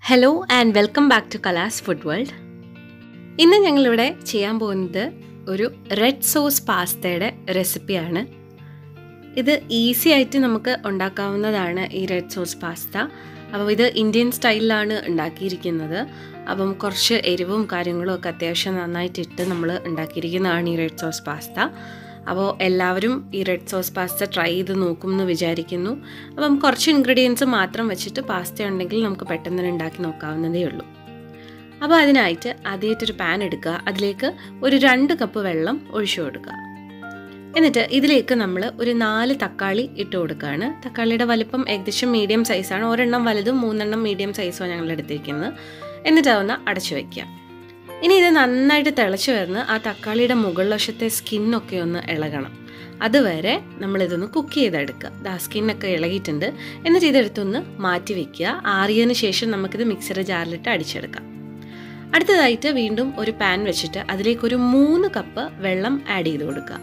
hello and welcome back to Kalas food world ഇന്ന് ഞങ്ങളിവിടെ ചെയ്യാൻ പോകുന്നത് ഒരു റെഡ് സോസ് പാസ്തയുടെ റെസിപ്പിയാണ് ഇത് ഈസി ആയിട്ട് നമുക്ക് ഉണ്ടാക്കാവുന്നതാണ് ഈ റെഡ് സോസ് പാസ്ത അപ്പോൾ ഇത് ഇന്ത്യൻ സ്റ്റൈലിലാണ് ഉണ്ടാക്കിയിരിക്കുന്നത് അപ്പം കുറച്ച് എരിവും കാര്യങ്ങളും ഒക്കെ അത്യാവശ്യം നന്നായിട്ട് ഇട്ട് നമ്മൾ ഉണ്ടാക്കിയിരിക്കുന്നതാണ് ഈ റെഡ് സോസ് പാസ്ത അപ്പോൾ എല്ലാവരും ഈ റെഡ് സോസ് പാസ്ത ട്രൈ ചെയ്ത് നോക്കും എന്ന് വിചാരിക്കുന്നു അപ്പം കുറച്ച് ഇൻഗ്രീഡിയൻസ് മാത്രം വെച്ചിട്ട് പാസ്ത ഉണ്ടെങ്കിൽ നമുക്ക് പെട്ടെന്ന് തന്നെ ഉണ്ടാക്കി നോക്കാവുന്നതേ ഉള്ളൂ അപ്പോൾ അതിനായിട്ട് ആദ്യമായിട്ടൊരു പാൻ എടുക്കുക അതിലേക്ക് ഒരു രണ്ട് കപ്പ് വെള്ളം ഒഴിച്ചു കൊടുക്കുക എന്നിട്ട് ഇതിലേക്ക് നമ്മൾ ഒരു നാല് തക്കാളി ഇട്ട് കൊടുക്കുകയാണ് തക്കാളിയുടെ വലിപ്പം ഏകദേശം മീഡിയം സൈസാണ് ഒരെണ്ണം വലുതും മൂന്നെണ്ണം മീഡിയം സൈസുമാണ് ഞങ്ങൾ എടുത്തിരിക്കുന്നത് എന്നിട്ട് അതൊന്ന് അടച്ചു വയ്ക്കുക ഇനി ഇത് നന്നായിട്ട് തിളച്ച് വരുന്ന ആ തക്കാളിയുടെ മുകൾ വശത്തെ സ്കിന്നൊക്കെ ഒന്ന് ഇളകണം അതുവരെ നമ്മളിതൊന്ന് കുക്ക് ചെയ്തെടുക്കുക ദാ സ്കിന്നൊക്കെ ഇളകിയിട്ടുണ്ട് എന്നിട്ട് ഇതെടുത്തൊന്ന് മാറ്റി വെക്കുക ആറിയതിന് ശേഷം നമുക്കിത് മിക്സർ ജാറിലിട്ട് അടിച്ചെടുക്കാം അടുത്തതായിട്ട് വീണ്ടും ഒരു പാൻ വെച്ചിട്ട് അതിലേക്ക് ഒരു മൂന്ന് കപ്പ് വെള്ളം ആഡ് ചെയ്ത് കൊടുക്കുക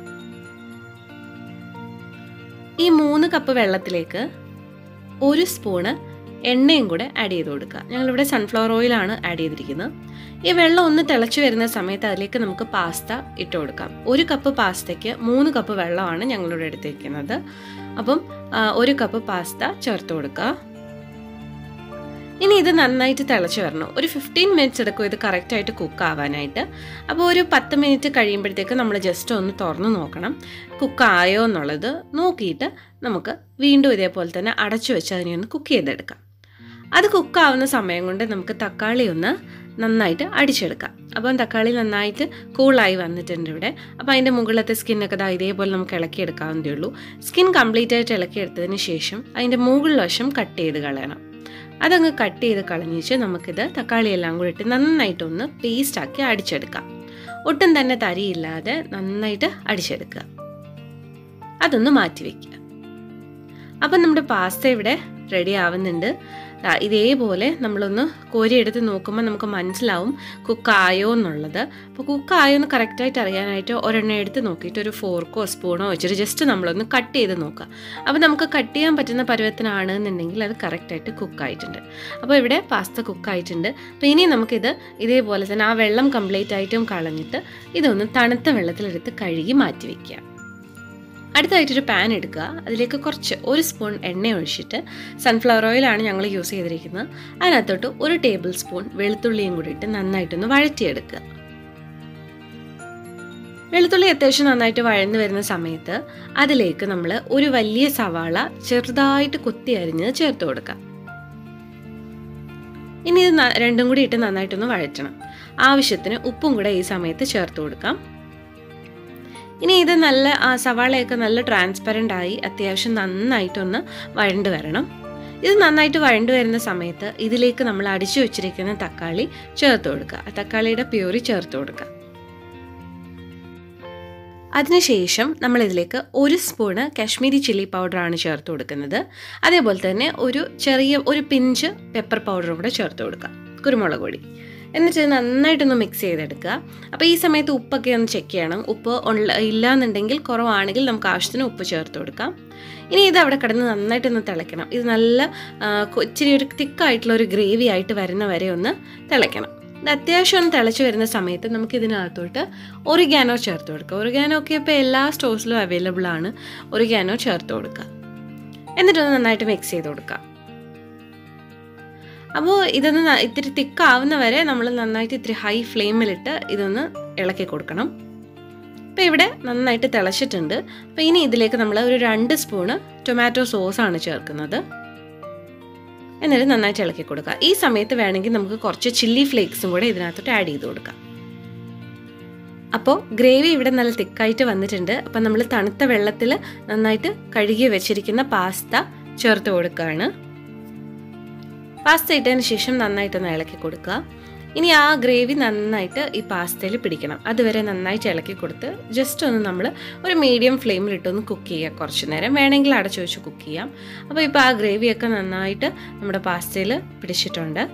ഈ മൂന്ന് കപ്പ് വെള്ളത്തിലേക്ക് ഒരു സ്പൂണ് എണ്ണയും കൂടെ ആഡ് ചെയ്ത് കൊടുക്കുക ഞങ്ങളിവിടെ സൺഫ്ലവർ ഓയിലാണ് ആഡ് ചെയ്തിരിക്കുന്നത് ഈ വെള്ളം ഒന്ന് തിളച്ച് വരുന്ന സമയത്ത് അതിലേക്ക് നമുക്ക് പാസ്ത ഇട്ട് കൊടുക്കാം ഒരു കപ്പ് പാസ്തയ്ക്ക് മൂന്ന് കപ്പ് വെള്ളമാണ് ഞങ്ങളിവിടെ എടുത്തിരിക്കുന്നത് അപ്പം ഒരു കപ്പ് പാസ്ത ചേർത്ത് കൊടുക്കുക ഇനി ഇത് നന്നായിട്ട് തിളച്ച് വരണം ഒരു ഫിഫ്റ്റീൻ മിനിറ്റ്സ് എടുക്കും ഇത് കറക്റ്റായിട്ട് കുക്ക് ആവാനായിട്ട് അപ്പോൾ ഒരു പത്ത് മിനിറ്റ് കഴിയുമ്പോഴത്തേക്ക് നമ്മൾ ജസ്റ്റ് ഒന്ന് തുറന്ന് നോക്കണം കുക്കായോ എന്നുള്ളത് നോക്കിയിട്ട് നമുക്ക് വീണ്ടും ഇതേപോലെ തന്നെ അടച്ചു വെച്ച് അതിനെ ഒന്ന് കുക്ക് ചെയ്തെടുക്കാം അത് കുക്കാവുന്ന സമയം കൊണ്ട് നമുക്ക് തക്കാളി ഒന്ന് നന്നായിട്ട് അടിച്ചെടുക്കാം അപ്പം തക്കാളി നന്നായിട്ട് കൂളായി വന്നിട്ടുണ്ട് ഇവിടെ അപ്പോൾ അതിൻ്റെ മുകളിലത്തെ സ്കിന്നൊക്കെ ദാ ഇതേപോലെ നമുക്ക് ഇളക്കിയെടുക്കാവുന്നതേ ഉള്ളൂ സ്കിൻ കംപ്ലീറ്റ് ആയിട്ട് ഇളക്കിയെടുത്തതിന് ശേഷം അതിൻ്റെ മുകളിൽ വശം കട്ട് ചെയ്ത് കളയണം അതങ്ങ് കട്ട് ചെയ്ത് കളഞ്ഞിച്ച് നമുക്കിത് തക്കാളി എല്ലാം കൂടി ഇട്ട് നന്നായിട്ടൊന്ന് പേസ്റ്റാക്കി അടിച്ചെടുക്കാം ഒട്ടും തന്നെ തരിയില്ലാതെ നന്നായിട്ട് അടിച്ചെടുക്കുക അതൊന്ന് മാറ്റി വയ്ക്കുക അപ്പം നമ്മുടെ പാസ്ത ഇവിടെ റെഡി ആവുന്നുണ്ട് ഇതേപോലെ നമ്മളൊന്ന് കോരിയെടുത്ത് നോക്കുമ്പോൾ നമുക്ക് മനസ്സിലാവും കുക്കായോ എന്നുള്ളത് അപ്പോൾ കുക്കായോ എന്ന് കറക്റ്റായിട്ട് അറിയാനായിട്ട് ഒരെണ്ണം എടുത്ത് നോക്കിയിട്ട് ഒരു ഫോർക്കോ സ്പൂണോ വെച്ചിട്ട് ജസ്റ്റ് നമ്മളൊന്ന് കട്ട് ചെയ്ത് നോക്കുക അപ്പോൾ നമുക്ക് കട്ട് ചെയ്യാൻ പറ്റുന്ന പരുവത്തിനാണ് എന്നുണ്ടെങ്കിൽ അത് കറക്റ്റായിട്ട് കുക്കായിട്ടുണ്ട് അപ്പോൾ ഇവിടെ പാസ്ത കുക്കായിട്ടുണ്ട് അപ്പോൾ ഇനി നമുക്കിത് ഇതേപോലെ തന്നെ ആ വെള്ളം കംപ്ലീറ്റ് ആയിട്ടും കളഞ്ഞിട്ട് ഇതൊന്ന് തണുത്ത വെള്ളത്തിലെടുത്ത് കഴുകി മാറ്റി വയ്ക്കുക അടുത്തതായിട്ടൊരു പാൻ എടുക്കുക അതിലേക്ക് കുറച്ച് ഒരു സ്പൂൺ എണ്ണ ഒഴിച്ചിട്ട് സൺഫ്ലവർ ഓയിലാണ് ഞങ്ങൾ യൂസ് ചെയ്തിരിക്കുന്നത് അതിനകത്തോട്ട് ഒരു ടേബിൾ സ്പൂൺ വെളുത്തുള്ളിയും കൂടി ഇട്ട് നന്നായിട്ടൊന്ന് വഴറ്റിയെടുക്കുക വെളുത്തുള്ളി അത്യാവശ്യം നന്നായിട്ട് വഴന്നു വരുന്ന സമയത്ത് അതിലേക്ക് നമ്മൾ ഒരു വലിയ സവാള ചെറുതായിട്ട് കൊത്തി അരിഞ്ഞത് ചേർത്ത് കൊടുക്കാം ഇനി ഇത് രണ്ടും കൂടി ഇട്ട് നന്നായിട്ടൊന്ന് വഴറ്റണം ആവശ്യത്തിന് ഉപ്പും കൂടെ ഈ സമയത്ത് ചേർത്ത് കൊടുക്കാം ഇനി ഇത് നല്ല ആ സവാളയൊക്കെ നല്ല ട്രാൻസ്പെറൻ്റ് ആയി അത്യാവശ്യം നന്നായിട്ടൊന്ന് വഴണ്ട് വരണം ഇത് നന്നായിട്ട് വഴണ്ട് വരുന്ന സമയത്ത് ഇതിലേക്ക് നമ്മൾ അടിച്ചു വെച്ചിരിക്കുന്ന തക്കാളി ചേർത്ത് കൊടുക്കുക ആ തക്കാളിയുടെ പ്യൂരി ചേർത്ത് കൊടുക്കുക അതിനുശേഷം നമ്മൾ ഇതിലേക്ക് ഒരു സ്പൂണ് കാശ്മീരി ചില്ലി പൗഡറാണ് ചേർത്ത് കൊടുക്കുന്നത് അതേപോലെ തന്നെ ഒരു ചെറിയ ഒരു പിഞ്ച് പെപ്പർ പൗഡറും കൂടെ ചേർത്ത് കൊടുക്കുക കുരുമുളക് പൊടി എന്നിട്ട് നന്നായിട്ടൊന്ന് മിക്സ് ചെയ്തെടുക്കുക അപ്പോൾ ഈ സമയത്ത് ഉപ്പൊക്കെ ഒന്ന് ചെക്ക് ചെയ്യണം ഉപ്പ് ഉള്ള ഇല്ലാന്നുണ്ടെങ്കിൽ കുറവാണെങ്കിൽ നമുക്ക് ആവശ്യത്തിന് ഉപ്പ് ചേർത്ത് കൊടുക്കാം ഇനി ഇത് അവിടെ കിടന്ന് നന്നായിട്ടൊന്ന് തിളയ്ക്കണം ഇത് നല്ല ഇച്ചിരി ഒരു തിക്കായിട്ടുള്ള ഒരു ഗ്രേവി ആയിട്ട് വരുന്ന വരെ ഒന്ന് തിളയ്ക്കണം ഇത് അത്യാവശ്യം ഒന്ന് തിളച്ച് വരുന്ന സമയത്ത് നമുക്ക് ഇതിനകത്തോട്ട് ഒറിഗാനോ ചേർത്ത് കൊടുക്കുക ഒറിഗാനോ ഒക്കെ ഇപ്പോൾ എല്ലാ സ്റ്റോഴ്സിലും അവൈലബിൾ ആണ് ഒറിഗാനോ ചേർത്ത് കൊടുക്കുക എന്നിട്ടൊന്ന് നന്നായിട്ട് മിക്സ് ചെയ്ത് കൊടുക്കുക അപ്പോൾ ഇതൊന്ന് ഇത്തിരി തിക്കാവുന്ന വരെ നമ്മൾ നന്നായിട്ട് ഇത്തിരി ഹൈ ഫ്ലെയിമിലിട്ട് ഇതൊന്ന് ഇളക്കി കൊടുക്കണം അപ്പോൾ ഇവിടെ നന്നായിട്ട് തിളച്ചിട്ടുണ്ട് അപ്പോൾ ഇനി ഇതിലേക്ക് നമ്മൾ ഒരു രണ്ട് സ്പൂണ് ടൊമാറ്റോ സോസാണ് ചേർക്കുന്നത് എന്നിട്ട് നന്നായിട്ട് ഇളക്കി കൊടുക്കുക ഈ സമയത്ത് വേണമെങ്കിൽ നമുക്ക് കുറച്ച് ചില്ലി ഫ്ലേക്സും കൂടെ ഇതിനകത്തോട്ട് ആഡ് ചെയ്ത് കൊടുക്കാം അപ്പോൾ ഗ്രേവി ഇവിടെ നല്ല തിക്കായിട്ട് വന്നിട്ടുണ്ട് അപ്പം നമ്മൾ തണുത്ത വെള്ളത്തിൽ നന്നായിട്ട് കഴുകി വെച്ചിരിക്കുന്ന പാസ്ത ചേർത്ത് കൊടുക്കുകയാണ് പാസ്ത ഇട്ടതിന് ശേഷം നന്നായിട്ടൊന്ന് ഇളക്കി കൊടുക്കുക ഇനി ആ ഗ്രേവി നന്നായിട്ട് ഈ പാസ്തയിൽ പിടിക്കണം അതുവരെ നന്നായിട്ട് ഇളക്കി കൊടുത്ത് ജസ്റ്റ് ഒന്ന് നമ്മൾ ഒരു മീഡിയം ഫ്ലെയിമിലിട്ടൊന്ന് കുക്ക് ചെയ്യുക കുറച്ച് നേരം വേണമെങ്കിൽ അടച്ചു വെച്ച് കുക്ക് ചെയ്യാം അപ്പോൾ ഇപ്പോൾ ആ ഗ്രേവിയൊക്കെ നന്നായിട്ട് നമ്മുടെ പാസ്തയിൽ പിടിച്ചിട്ടുണ്ട്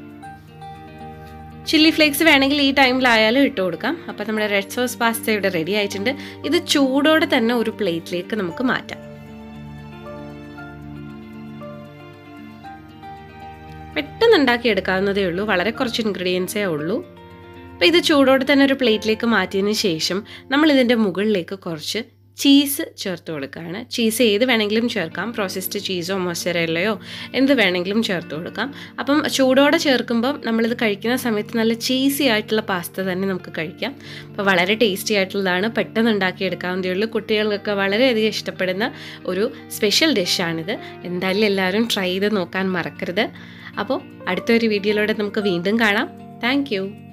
ചില്ലി ഫ്ലേക്സ് വേണമെങ്കിൽ ഈ ടൈമിലായാലും ഇട്ട് കൊടുക്കാം അപ്പോൾ നമ്മുടെ റെഡ് സോസ് പാസ്ത ഇവിടെ റെഡി ആയിട്ടുണ്ട് ഇത് ചൂടോടെ തന്നെ ഒരു പ്ലേറ്റിലേക്ക് നമുക്ക് മാറ്റാം പെട്ടെന്ന് പെട്ടെന്ന് ഉണ്ടാക്കിയെടുക്കാവുന്നതേ ഉള്ളൂ വളരെ കുറച്ച് ഇൻഗ്രീഡിയൻസേ ഉള്ളൂ അപ്പോൾ ഇത് ചൂടോടെ തന്നെ ഒരു പ്ലേറ്റിലേക്ക് മാറ്റിയതിന് ശേഷം നമ്മൾ ഇതിൻ്റെ മുകളിലേക്ക് കുറച്ച് ചീസ് ചേർത്ത് കൊടുക്കുകയാണ് ചീസ് ഏത് വേണമെങ്കിലും ചേർക്കാം പ്രോസസ്ഡ് ചീസോ മൊസറല്ലയോ എന്ത് വേണമെങ്കിലും ചേർത്ത് കൊടുക്കാം അപ്പം ചൂടോടെ ചേർക്കുമ്പം നമ്മളിത് കഴിക്കുന്ന സമയത്ത് നല്ല ചീസി ആയിട്ടുള്ള പാസ്ത തന്നെ നമുക്ക് കഴിക്കാം അപ്പോൾ വളരെ ടേസ്റ്റി ആയിട്ടുള്ളതാണ് പെട്ടെന്ന് ഉണ്ടാക്കിയെടുക്കാവുന്നതേ ഉള്ളൂ കുട്ടികൾക്കൊക്കെ വളരെയധികം ഇഷ്ടപ്പെടുന്ന ഒരു സ്പെഷ്യൽ ഡിഷാണിത് എന്തായാലും എല്ലാവരും ട്രൈ ചെയ്ത് നോക്കാൻ മറക്കരുത് അപ്പോൾ അടുത്തൊരു വീഡിയോയിലൂടെ നമുക്ക് വീണ്ടും കാണാം താങ്ക്